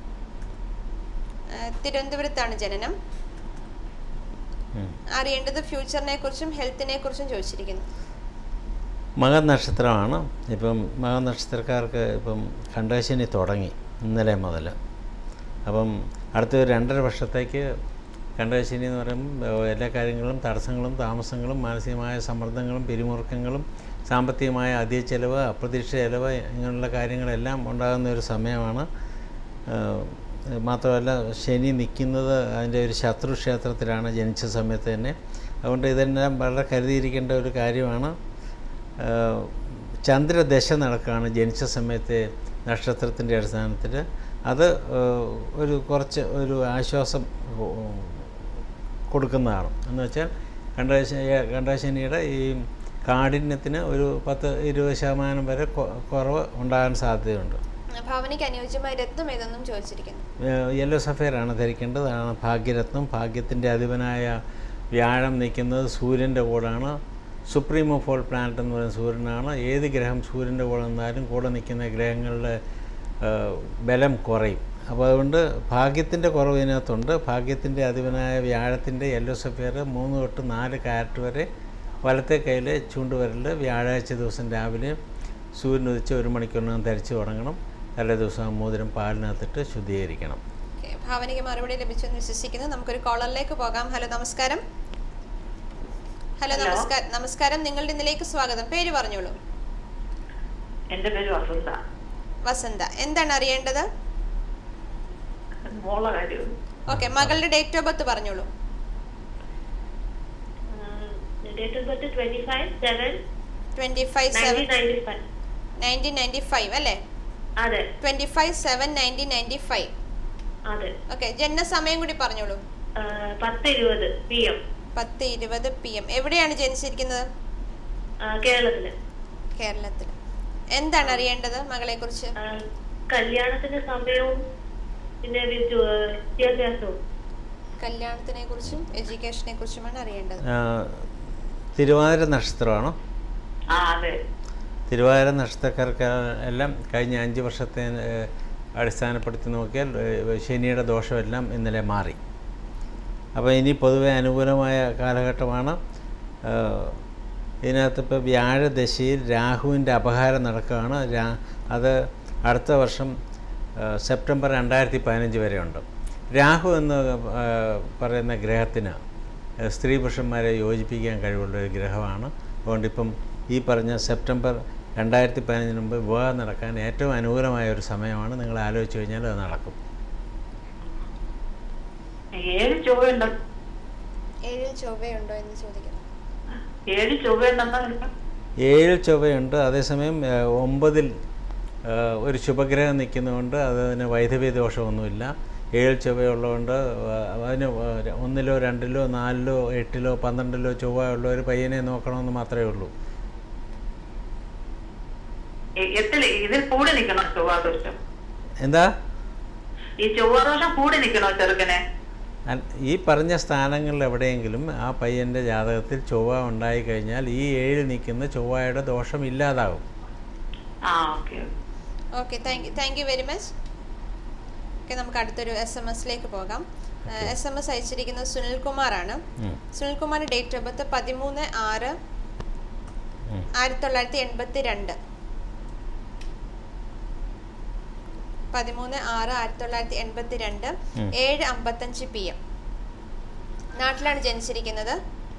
തിരുവനന്തപുരത്താണ് ജനനം ഉം. അറിയേണ്ടത് ഫ്യൂച്ചറിനെ കുറിച്ചും ഹെൽത്തിനെ കുറിച്ചും ചോദിച്ചിരിക്കുന്നു മകൻ നക്ഷത്രമാണ് ഇപ്പം മകൻ നക്ഷത്രക്കാർക്ക് ഇപ്പം കണ്ടശനി തുടങ്ങി ഇന്നലെ മുതൽ അപ്പം അടുത്ത ഒരു രണ്ടര വർഷത്തേക്ക് കണ്ടശനി എന്ന് പറയുമ്പോൾ ഏഹ്, എല്ലാ കാര്യങ്ങളും തടസ്സങ്ങളും താമസങ്ങളും മാനസികമായ സമ്മർദ്ദങ്ങളും പിരിമുറുക്കങ്ങളും സാമ്പത്തികമായ അധിക ചെലവ് അപ്രതീക്ഷിത ചെലവ് ഇങ്ങനെയുള്ള കാര്യങ്ങളെല്ലാം ഉണ്ടാകുന്ന ഒരു സമയമാണ് ഏഹ്, മാത്രമല്ല ശനി നിൽക്കുന്നത് അതിൻ്റെ ഒരു ശത്രു ക്ഷേത്രത്തിലാണ് ജനിച്ച സമയത്ത് തന്നെ അതുകൊണ്ട് ഇതെല്ലാം വളരെ കരുതിയിരിക്കേണ്ട ഒരു കാര്യമാണ് ഏഹ് ചന്ദ്രദശ നടക്കുകയാണ് ജനിച്ച സമയത്തെ നക്ഷത്രത്തിൻ്റെ അടിസ്ഥാനത്തിൽ അത് ഏഹ് ഒരു കുറച്ച് ഒരു ആശ്വാസം ഉം, കൊടുക്കുന്നതാണ് എന്ന് വെച്ചാൽ കണ്ടശ കണ്ടശനിയുടെ ഈ കാഠിന്യത്തിന് ഒരു പത്ത് ഇരുപത് ശതമാനം വരെ കൊ- കുറവ് ഉണ്ടാകാൻ സാധ്യതയുണ്ട് ഭാവനയ്ക്ക് അനുയോജ്യമായ രത്നം ഏതെന്നും ചോദിച്ചിരിക്കുന്നു യെല്ലോ സഫയറാണ് ധരിക്കേണ്ടത് അതാണ് ഭാഗ്യരത്നം ഭാഗ്യത്തിൻ്റെ അധിപനായ വ്യാഴം നിൽക്കുന്നത് സൂര്യൻ്റെ കൂടാണ് സുപ്രീമോ ഫോൾ പ്ലാനറ്റ് എന്ന് പറയുന്ന സൂര്യനാണ് ഏത് ഗ്രഹം സൂര്യൻ്റെ കൂടെ നിന്നാലും കൂടെ നിൽക്കുന്ന ഗ്രഹങ്ങളുടെ ആ, ബലം കുറയും അപ്പോൾ അതുകൊണ്ട് ഭാഗ്യത്തിൻ്റെ കുറവ് ഇതിനകത്തുണ്ട് ഭാഗ്യത്തിൻ്റെ അധിപനായ വ്യാഴത്തിൻ്റെ യെല്ലോ സഫയർ മൂന്ന് തൊട്ട് നാല് കാരറ്റ് വരെ വലത്തെ കയ്യിൽ ചൂണ്ടുവരൽ വ്യാഴാഴ്ച ദിവസം രാവിലെ സൂര്യൻ ഉദിച്ച് ഒരു മണിക്കൂറിനകം ധരിച്ചു തുടങ്ങണം തലേ ദിവസം ആ മോതിരം പാലിനകത്തിട്ട് ശുദ്ധീകരിക്കണം ഓക്കെ ഭാവനയ്ക്ക് മറുപടി ലഭിച്ചെന്ന് വിശ്വസിക്കുന്നു നമുക്കൊരു കോളറിലേക്ക് പോകാം ഹലോ നമസ്കാരം ഹലോ ഹലോ. നമസ്കാരം നമസ്കാരം നിങ്ങളുടെ ഇന്നിലേക്ക് സ്വാഗതം പേര് പറഞ്ഞോളൂ എന്റെ പേര് വസന്ത വസന്ത എന്താണ് അറിയേണ്ടത് മോളെ കാര്യം ഓക്കെ മകളുടെ ഡേറ്റ് ഓഫ് ബർത്ത് പറഞ്ഞോളൂ date of birth twenty five seven twenty five seven nineteen ninety five nineteen ninety five അല്ലേ അതെ twenty five seven nineteen ninety five അതെ ഓക്കെ ജനനസമയം കൂടി പറഞ്ഞോളൂ ആ, പത്ത് ഇരുപത് പി എം പത്ത് ഇരുപത് പി എം എവിടെയാണ് ജനിച്ചിരിക്കുന്നത് കേരളത്തില് കേരളത്തിൽ എന്താണ് അറിയേണ്ടത് മകളെ കുറിച്ച് ആ, കല്യാണത്തിന്റെ സമയവും പിന്നെ വിദ്യ- വിദ്യാഭ്യാസവും കല്യാണത്തിനെ കുറിച്ചും എഡ്യൂക്കേഷനെ കുറിച്ചുമാണ് അറിയേണ്ടത് ആ, തിരുവാതിര നക്ഷത്രമാണോ ആ അതെ തിരുവാതിര നക്ഷത്രക്കാർക്ക് എല്ലാം കഴിഞ്ഞ അഞ്ച് വർഷത്തെ ഏഹ്, അടിസ്ഥാനപ്പെടുത്തി നോക്കിയാൽ ഏഹ്, ശനിയുടെ ദോഷമെല്ലാം ഇന്നലെ മാറി അപ്പോൾ ഇനി പൊതുവെ അനുകൂലമായ കാലഘട്ടമാണ് ഏഹ്, ഇതിനകത്തിപ്പോൾ വ്യാഴദശയിൽ രാഹുവിൻ്റെ അപഹാരം നടക്കുകയാണ് രാ അത് അടുത്ത വർഷം ഏഹ്, സെപ്റ്റംബർ രണ്ടായിരത്തി പതിനഞ്ച് വരെ ഉണ്ട് രാഹു എന്ന് ഏഹ്, പറയുന്ന ഗ്രഹത്തിന് ഏഹ്, സ്ത്രീ പുരുഷന്മാരെ യോജിപ്പിക്കാൻ കഴിവുള്ള ഒരു ഗ്രഹമാണ് അതുകൊണ്ട് ഇപ്പം ഈ പറഞ്ഞ സെപ്റ്റംബർ രണ്ടായിരത്തി പതിനഞ്ചിന് മുമ്പ് വിവാഹം നടക്കാൻ ഏറ്റവും അനുകൂലമായ ഒരു സമയമാണ് നിങ്ങൾ ആലോചിച്ച് കഴിഞ്ഞാൽ അത് നടക്കും ഏഴ് ചൊവ്വയുണ്ടോ ഏഴിൽ ചൊവ്വയുണ്ടോ എന്ന് ചോദിക്കുന്നു ഏഴ് ചൊവ്വയുണ്ടെന്നാ ഏഴ് ചൊവ്വയുണ്ട് അതേസമയം ഏഹ്, ഒമ്പതിൽ ഏഹ്, ഒരു ശുഭഗ്രഹം നിൽക്കുന്നതുകൊണ്ട് അതിന് വൈദ്യുതി ദോഷമൊന്നുമില്ല ഏഴ് ചൊവ്വയുള്ളതുകൊണ്ട് ഏഹ്, അതിന് ഏഹ്, ഒന്നിലോ രണ്ടിലോ നാലിലോ എട്ടിലോ പന്ത്രണ്ടിലോ ചൊവ്വ ഉള്ള ഒരു പയ്യനെ നോക്കണമെന്ന് മാത്രമേ ഉള്ളൂ എട്ടില് ഇതിൽ കൂടി നിൽക്കണോ ചൊവ്വാദോഷം എന്താ ഈ ചൊവ്വാദോഷം കൂടി നിൽക്കണോ ചെറുക്കനെ അൽ- ഈ പറഞ്ഞ സ്ഥാനങ്ങളിൽ എവിടെയെങ്കിലും ആ പയ്യൻ്റെ ജാതകത്തിൽ ചൊവ്വ ഉണ്ടായി കഴിഞ്ഞാൽ ഈ ഏഴ് നിൽക്കുന്ന ചൊവ്വയുടെ ദോഷം ഇല്ലാതാകും ആ okay okay thank you thank you very much okay നമുക്ക് അടുത്തൊരു എസ് എം എസിലേക്ക് പോകാം എസ് എം എസ് അയച്ചിരിക്കുന്നത് സുനിൽകുമാറാണ് ഉം. സുനിൽകുമാറിന്റെ ഡേറ്റ് ഓഫ് ബർത്ത് പതിമൂന്ന് ആറ് ഉം. ആയിരത്തി തൊള്ളായിരത്തി എൺപത്തി രണ്ട് പതിമൂന്ന് ആറ് ആയിരത്തി തൊള്ളായിരത്തി എൺപത്തി രണ്ട് ഉം. ഏഴ് അമ്പത്തഞ്ച് പി എം നാട്ടിലാണ് ജനിച്ചിരിക്കുന്നത്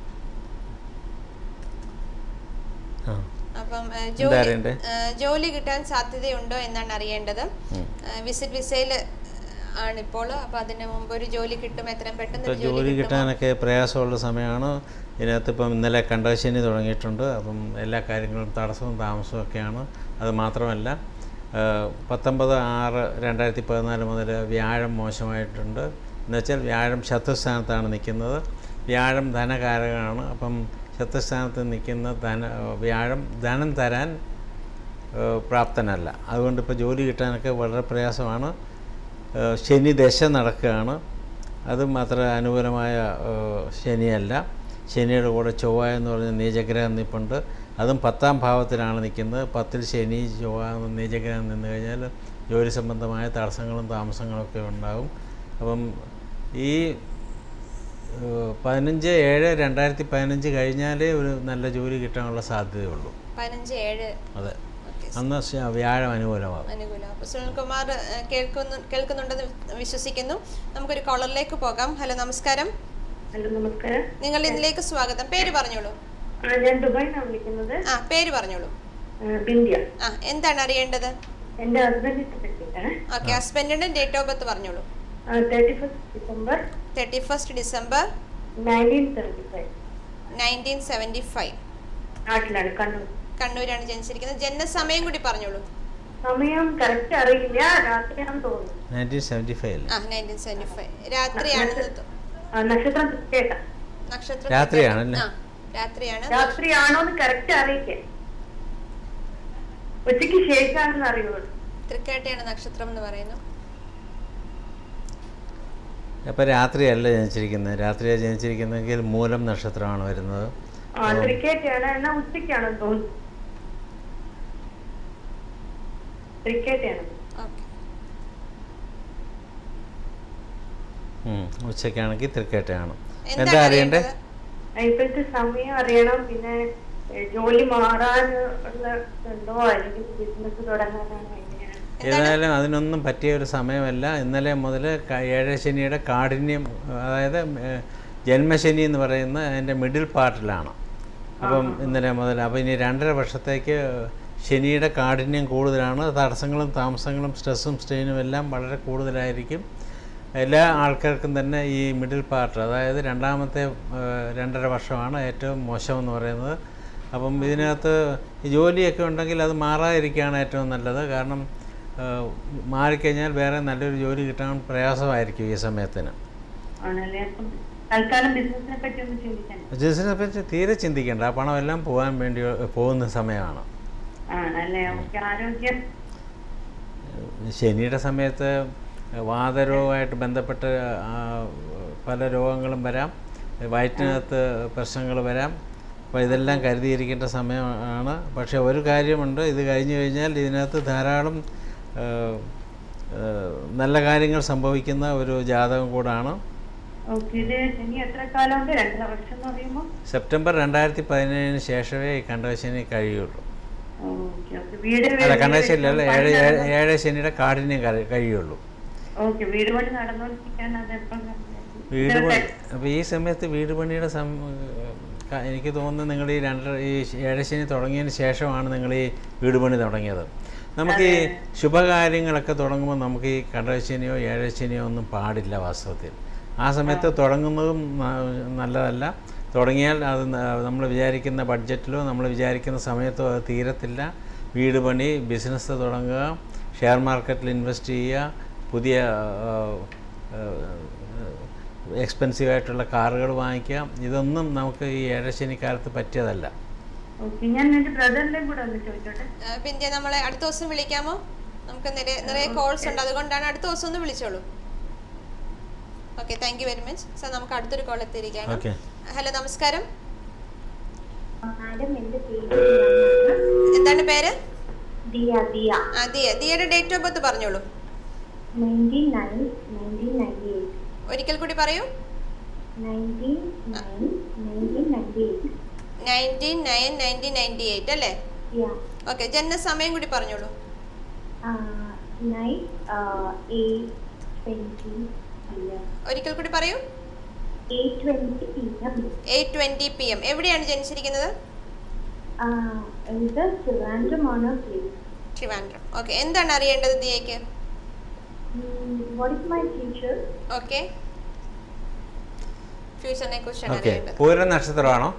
ആ അപ്പം ഏഹ്, എന്താ ജോലി അറിയണ്ടേ? ഏഹ്, ജോലി കിട്ടാൻ സാധ്യതയുണ്ടോ എന്നാണ് അറിയേണ്ടത് ഉം. വിസിറ്റ് വിസയിൽ ആണിപ്പോൾ അപ്പോൾ അതിന് മുമ്പ് ഒരു ജോലി കിട്ടും എത്രയും പെട്ടെന്ന് ഇപ്പോൾ ഒരു ജോലി കിട്ടുമോ? കിട്ടാനൊക്കെ പ്രയാസമുള്ള സമയമാണ് ഇതിനകത്ത് ഇപ്പം ഇന്നലെ കണ്ടശനി തുടങ്ങിയിട്ടുണ്ട് അപ്പം എല്ലാ കാര്യങ്ങളും തടസ്സവും താമസവും ഒക്കെയാണ് അത് മാത്രമല്ല ആ, പത്തൊമ്പത് ആറ് രണ്ടായിരത്തി പതിനാല് മുതൽ വ്യാഴം മോശമായിട്ടുണ്ട് എന്നുവെച്ചാൽ വ്യാഴം ശത്രുസ്ഥാനത്താണ് നിൽക്കുന്നത് വ്യാഴം ധനകാരകമാണ് അപ്പം ശത്രുസ്ഥാനത്ത് നിൽക്കുന്ന ധന വ്യാഴം ധനം തരാൻ ഏഹ് പ്രാപ്തനല്ല അതുകൊണ്ട് ഇപ്പോൾ ജോലി കിട്ടാനൊക്കെ വളരെ പ്രയാസമാണ് ഏഹ് ശനി ദശ നടക്കുകയാണ് അതും അത്ര അനുകൂലമായ ഏഹ് ശനിയല്ല ശനിയുടെ കൂടെ ചൊവ്വ എന്ന് പറഞ്ഞ നീചഗ്രഹം നിൽപ്പുണ്ട് അതും പത്താം ഭാവത്തിലാണ് നിൽക്കുന്നത് പത്തിൽ ശനി ചൊവ്വ എന്ന നീചഗ്രഹം നിന്ന് കഴിഞ്ഞാൽ ജോലി സംബന്ധമായ തടസ്സങ്ങളും താമസങ്ങളൊക്കെ ഉണ്ടാകും അപ്പം ഈ ഏഹ് പതിനഞ്ച് ഏഴ് രണ്ടായിരത്തി പതിനഞ്ച് കഴിഞ്ഞാലേ ഒരു നല്ല ജോലി കിട്ടാനുള്ള സാധ്യതയുള്ളൂ പതിനഞ്ച് ഏഴ് അതെ ഓക്കെ അന്ന് ശ- വ്യാഴം അനുകൂലമാകും അനുകൂലം അപ്പോൾ സുനിൽകുമാർ ഏഹ്, കേൾക്കുന്നു കേൾക്കുന്നുണ്ടെന്ന് വിശ്വസിക്കുന്നു നമുക്കൊരു കോളറിലേക്ക് പോകാം ഹലോ നമസ്കാരം ഹലോ നമസ്കാരം നിങ്ങൾ ഇതിലേക്ക് സ്വാഗതം പേര് പറഞ്ഞോളൂ ആ, ഞാൻ ദുബായിന്നാണ് വിളിക്കുന്നത് ആ പേര് പറഞ്ഞോളൂ ആ, ബിന്ദിയ ആ എന്താണ് അറിയേണ്ടത് എന്റെ ഹസ്ബൻഡിന്റെ പറ്റിയിട്ടാണ് ഓക്കെ ഹസ്ബൻഡിന്റെ ഡേറ്റ് ഓഫ് ബർത്ത് പറഞ്ഞോളൂ thirty first December thirty first December nineteen seventy five nineteen seventy five നാട്ടിലാണ് കണ്ണൂർ കണ്ണൂരാണ് ജനിച്ചിരിക്കുന്നത് ജനനസമയം കൂടി പറഞ്ഞോളൂ സമയം കറക്റ്റ് അറിയില്ല രാത്രിയാണെന്ന് തോന്നുന്നു നയൻറ്റീൻ സെവൻറ്റി ഫൈവ് അല്ലേ ആ നയൻറ്റീൻ സെവൻറ്റി ഫൈവ് രാത്രിയാണെന്ന് തോ- ആ, നക്ഷത്രം കേട്ട നക്ഷത്രം രാത്രിയാണല്ലേ? ആ രാത്രിയാണ് രാത്രിയാണോന്ന് കറക്റ്റ് അറിയിക്കേ ഉച്ചയ്ക്ക് ശേഷമാണെന്ന് അറിയുള്ളൂ തൃക്കേട്ടയാണ് നക്ഷത്രം എന്ന് പറയുന്നു അപ്പോൾ രാത്രിയല്ല ജനിച്ചിരിക്കുന്നത് രാത്രിയാണ് ജനിച്ചിരിക്കുന്നതെങ്കിൽ മൂലം നക്ഷത്രമാണ് വരുന്നത് ആ ക്രിക്കറ്റാണ് എന്നാ ഉച്ചയ്ക്കാണെന്ന് തോന്നുന്നു ക്രിക്കറ്റാണ് ഓക്കെ ഉം. ഉച്ചയ്ക്കാണെങ്കിൽ തൃക്കേട്ടയാണ് എന്താ എന്താണ് അറിയണ്ടേ അറിയേണ്ടത് ഇപ്പോഴത്തെ സമയം അറിയണം പിന്നെ ഏ, ജോലി മാറാൻ ഉള്ള ഉണ്ടോ അല്ലെങ്കിൽ ബിസിനസ് തുടങ്ങാനാണ് എങ്ങനെയാണ് ഏതായാലും അതിനൊന്നും പറ്റിയ ഒരു സമയമല്ല ഇന്നലെ മുതൽ ഏഴശനിയുടെ കാഠിന്യം അതായത് ഏഹ്, ജന്മശനി എന്ന് പറയുന്ന അതിൻ്റെ മിഡിൽ പാർട്ടിലാണ് അപ്പം ഇന്നലെ മുതൽ അപ്പോൾ ഇനി രണ്ടര വർഷത്തേക്ക് ശനിയുടെ കാഠിന്യം കൂടുതലാണ് തടസ്സങ്ങളും താമസങ്ങളും സ്ട്രെസ്സും സ്ട്രെയിനും എല്ലാം വളരെ കൂടുതലായിരിക്കും എല്ലാ ആൾക്കാർക്കും തന്നെ ഈ മിഡിൽ പാർട്ട് അതായത് രണ്ടാമത്തെ ഏഹ്, രണ്ടര വർഷമാണ് ഏറ്റവും മോശമെന്ന് പറയുന്നത് അപ്പം ഇതിനകത്ത് ഈ ജോലിയൊക്കെ ഉണ്ടെങ്കിൽ അത് മാറാതിരിക്കുകയാണ് ഏറ്റവും നല്ലത് കാരണം ഏഹ്, മാറിക്കഴിഞ്ഞാൽ വേറെ നല്ലൊരു ജോലി കിട്ടാൻ പ്രയാസമായിരിക്കും ഈ സമയത്തിന് ആണല്ലേ അപ്പം തൽക്കാലം ബിസിനസിനെ പറ്റി ഒന്ന് ചിന്തിക്കാൻ ബിസിനസിനെ പറ്റി തീരെ ചിന്തിക്കേണ്ട ആ പണമെല്ലാം പോകാൻ വേണ്ടി പോകുന്ന സമയമാണ് ആണല്ലേ ഓക്കെ ആരോഗ്യം ശനിയുടെ സമയത്ത് വാതരോഗമായിട്ട് ബന്ധപ്പെട്ട് ആ, പല രോഗങ്ങളും വരാം വയറ്റിനകത്ത് പ്രശ്നങ്ങൾ വരാം അപ്പോൾ ഇതെല്ലാം കരുതിയിരിക്കേണ്ട സമയമാണ് പക്ഷേ ഒരു കാര്യമുണ്ട് ഇത് കഴിഞ്ഞു കഴിഞ്ഞാൽ ഇതിനകത്ത് ധാരാളം ആ, ആ, നല്ല കാര്യങ്ങൾ സംഭവിക്കുന്ന ഒരു ജാതകം കൂടാണ് ഓക്കെ ഇത് ഇനി എത്ര കാലം ഉണ്ട് രണ്ടര വർഷം എന്ന് പറയുമ്പോൾ സെപ്റ്റംബർ രണ്ടായിരത്തി പതിനേഴിന് ശേഷമേ ഈ കണ്ടശനി കഴിയുള്ളൂ ഓക്കെ ഓക്കെ വീട് അല്ല കണ്ടശനിയല്ല ഏഴ് ഏഴ് ഏഴ് ശനിയുടെ കാഠിന്യം കഴി- കഴിയുള്ളൂ ഓക്കെ വീട് പണി നടന്നുകൊണ്ടിരിക്കാൻ അത് എപ്പം വീട് പണി അപ്പോൾ ഈ സമയത്ത് വീട് പണിയുടെ സം ക- എനിക്ക് തോന്നുന്നു നിങ്ങൾ ഈ രണ്ടര ഈ ഏഴശനി തുടങ്ങിയതിന് ശേഷമാണ് നിങ്ങൾ ഈ വീട് പണി തുടങ്ങിയത് നമുക്ക് ഈ ശുഭകാര്യങ്ങളൊക്കെ തുടങ്ങുമ്പോൾ നമുക്ക് ഈ കടശനിയോ ഏഴശനിയോ ഒന്നും പാടില്ല വാസ്തവത്തിൽ ആ സമയത്ത് തുടങ്ങുന്നതും ന- നല്ലതല്ല തുടങ്ങിയാൽ അത് നമ്മൾ വിചാരിക്കുന്ന ബഡ്ജറ്റിലോ നമ്മൾ വിചാരിക്കുന്ന സമയത്തോ അത് തീരത്തില്ല വീട് പണി ബിസിനസ് തുടങ്ങുക ഷെയർ മാർക്കറ്റിൽ ഇൻവെസ്റ്റ് ചെയ്യുക പുതിയ ആ, ആ, എക്സ്പെൻസീവ് ആയിട്ടുള്ള കാറുകൾ വാങ്ങിക്കുക ഇതൊന്നും നമുക്ക് ഈ ഏഴശനിക്കാലത്ത് പറ്റിയതല്ല ഓക്കെ ഞാൻ എന്റെ ബ്രദറിന്റെയും കൂടെ ഒന്ന് ചോദിച്ചോട്ടെ ആ, പിന്നെ നമ്മളെ അടുത്ത ദിവസം വിളിക്കാമോ നമുക്ക് നിറയെ നിറയെ കോൾസ് ഉണ്ട് അതുകൊണ്ടാണ് അടുത്ത ദിവസം ഒന്ന് വിളിച്ചോളൂ okay thank you very much sir നമുക്ക് അടുത്തൊരു കോൾ എത്തിയിരിക്കുകയാണ് ഓക്കെ ഹലോ നമസ്കാരം മാഡം എന്റെ പേര് എന്താണ് പേര് ദിയ ദിയ ആ ദിയ ദിയയുടെ ഡേറ്റ് ഓഫ് ബർത്ത് പറഞ്ഞോളൂ nineteen nine nineteen ninety eight ഒരിക്കൽ കൂടി പറയൂ nineteen nine nineteen ninety eight nineteen nine nineteen ninety eight അല്ലേ യാ ഓക്കെ ജനനസമയം കൂടി പറഞ്ഞോളൂ night eight twenty P M ഒരിക്കൽ കൂടി പറയൂ eight twenty P M eight twenty P M എവിടെയാണ് ജനിച്ചിരിക്കുന്നത് ഇത് ട്രിവാൻഡ്രമാണ് പ്ലേസ് ട്രിവാൻഡ്രം ഓക്കെ എന്താണ് അറിയേണ്ടത് ദിയയ്ക്ക് what is my future okay ഫ്യൂച്ചറിനെ കുറിച്ചാണ് ഓക്കെ അറിയേണ്ടത് പൂരം നക്ഷത്രമാണോ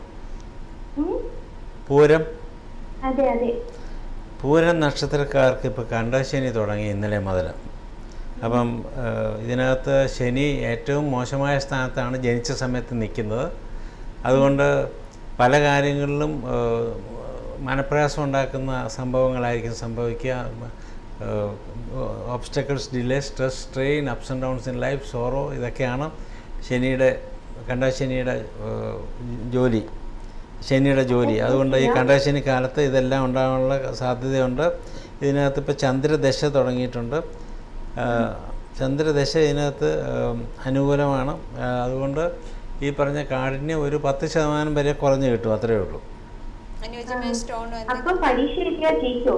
പൂരം അതെ അതെ പൂരം നക്ഷത്രക്കാർക്ക് ഇപ്പോൾ കണ്ടശനി തുടങ്ങി ഇന്നലെ മുതൽ അപ്പം ഏഹ്, ഇതിനകത്ത് ശനി ഏറ്റവും മോശമായ സ്ഥാനത്താണ് ജനിച്ച സമയത്ത് നിൽക്കുന്നത് അതുകൊണ്ട് പല കാര്യങ്ങളിലും ഏഹ്, മനപ്രയാസം ഉണ്ടാക്കുന്ന സംഭവങ്ങളായിരിക്കും സംഭവിക്കുക obstacles delay stress strain ups and downs in life sorrow ഇതൊക്കെയാണ് ശനിയുടെ കണ്ടശനിയുടെ ഏഹ്, ജോലി ശനിയുടെ ജോലി അതുകൊണ്ട് ഈ കണ്ടശനി കാലത്ത് ഇതെല്ലാം ഉണ്ടാകാനുള്ള സാധ്യതയുണ്ട് ഇതിനകത്ത് ഇപ്പോൾ ചന്ദ്രദശ തുടങ്ങിയിട്ടുണ്ട് ആ, ചന്ദ്രദശ ഇതിനകത്ത് ഉം, അനുകൂലമാണ് ആ, അതുകൊണ്ട് ഈ പറഞ്ഞ കാഠിന്യം ഒരു പത്ത് ശതമാനം വരെ കുറഞ്ഞു കിട്ടും അത്രയേ ഉള്ളൂ അനുയോജ്യമായ സ്റ്റോൺ അപ്പൊ പരീക്ഷ എഴുതിയാൽ ജയിച്ചോ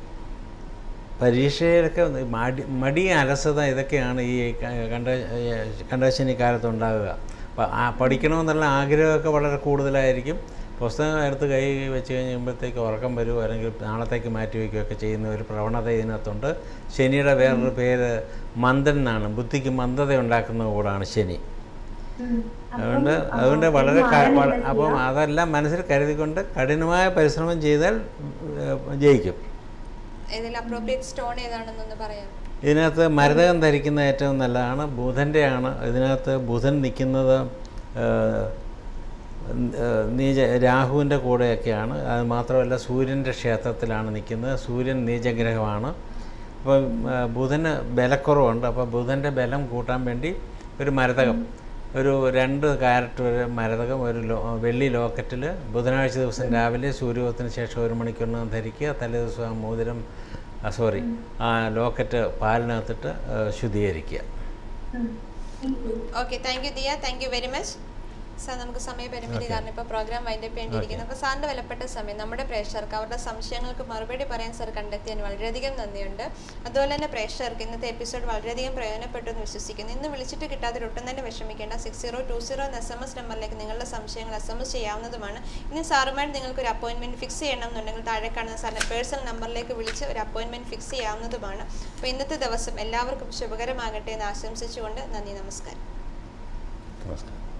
പരീക്ഷയിലൊക്കെ ഒന്ന് മടി മടി അലസത ഇതൊക്കെയാണ് ഈ ക- കണ്ട കണ്ടശനി കാലത്ത് ഉണ്ടാകുക അപ്പം ആ പഠിക്കണമെന്നുള്ള ആഗ്രഹമൊക്കെ വളരെ കൂടുതലായിരിക്കും പുസ്തകം എടുത്ത് കൈ വെച്ച് കഴിയുമ്പോഴത്തേക്ക് ഉറക്കം വരുമോ അല്ലെങ്കിൽ നാളത്തേക്ക് മാറ്റി വയ്ക്കുകയൊക്കെ ചെയ്യുന്ന ഒരു പ്രവണത ഇതിനകത്തുണ്ട് ശനിയുടെ വേറൊരു പേര് മന്ദൻ എന്നാണ് ബുദ്ധിക്ക് മന്ദത ഉണ്ടാക്കുന്ന കൂടാണ് ശനി ഉം. അപ്പം, അതുകൊണ്ട് ആ, അതുകൊണ്ട് വളരെ ക- മാറാൻ വള- എന്താ അപ്പം ചെയ്യാ? അതെല്ലാം മനസ്സിൽ കരുതിക്കൊണ്ട് കഠിനമായ പരിശ്രമം ചെയ്താൽ ഏഹ്, ജയിക്കും ഏതെങ്കിലും അപ്രോപ്രിയേറ്റ് സ്റ്റോൺ ഏതാണെന്നൊന്ന് പറയാം ഇതിനകത്ത് മരതകം ധരിക്കുന്ന ഏറ്റവും നല്ലതാണ് ബുധൻ്റെയാണ് ഇതിനകത്ത് ബുധൻ നിൽക്കുന്നത് ഏഹ്, ഏഹ്, നീച രാഹുവിൻ്റെ കൂടെയൊക്കെയാണ് അത് മാത്രമല്ല സൂര്യൻ്റെ ക്ഷേത്രത്തിലാണ് നിൽക്കുന്നത് സൂര്യൻ നീചഗ്രഹമാണ് അപ്പം ഏഹ്, ബുധന് ബലക്കുറവുണ്ട് അപ്പോൾ ബുധൻ്റെ ബലം കൂട്ടാൻ വേണ്ടി ഒരു മരതകം ഒരു രണ്ട് കാരറ്റ് വരെ മരതകം ഒരു ലോ വെള്ളി ലോക്കറ്റിൽ ബുധനാഴ്ച ദിവസം രാവിലെ സൂര്യോദയത്തിന് ശേഷം ഒരു മണിക്കൂറിനകം ധരിക്കുക തലേ ദിവസം ആ മോതിരം സോറി ആ ലോക്കറ്റ് പാലിനകത്തിട്ട് ഏഹ്, ശുദ്ധീകരിക്കുക ഉം. Thank you. Okay thank you Diya thank you very much sir നമുക്ക് സമയപരിമിതി Okay. കാരണം ഇപ്പോൾ പ്രോഗ്രാം വൈൻഡപ്പ് ചെയ്യേണ്ടിയിരിക്കുന്നു അപ്പോൾ സാറിൻ്റെ വിലപ്പെട്ട സമയം നമ്മുടെ പ്രേക്ഷകർക്ക് അവരുടെ സംശയങ്ങൾക്ക് മറുപടി പറയാൻ സാർ കണ്ടെത്തിയതിന് വളരെയധികം നന്ദിയുണ്ട് അതുപോലെ തന്നെ പ്രേക്ഷകർക്ക് ഇന്നത്തെ എപ്പിസോഡ് വളരെയധികം പ്രയോജനപ്പെട്ടു എന്ന് വിശ്വസിക്കുന്നു ഇന്ന് വിളിച്ചിട്ട് കിട്ടാതെ ഒട്ടും തന്നെ വിഷമിക്കേണ്ട സിക്സ് സീറോ ടു സീറോ എന്ന എസ് എം എസ് നമ്പറിലേക്ക് നിങ്ങളുടെ സംശയങ്ങൾ എസ് എം എസ് ചെയ്യാവുന്നതുമാണ് ഇനി സാറുമായിട്ട് നിങ്ങൾക്ക് ഒരു അപ്പോയിൻമെൻറ്റ് ഫിക്സ് ചെയ്യണം എന്നുണ്ടെങ്കിൽ താഴെ കാണുന്ന സാറിൻ്റെ പേഴ്സണൽ നമ്പറിലേക്ക് വിളിച്ച് ഒരു അപ്പോയിൻമെൻറ്റ് ഫിക്സ് ചെയ്യാവുന്നതുമാണ് അപ്പോൾ ഇന്നത്തെ ദിവസം എല്ലാവർക്കും ശുഭകരമാകട്ടെ എന്ന് ആശംസിച്ചുകൊണ്ട് നന്ദി നമസ്കാരം നമസ്കാരം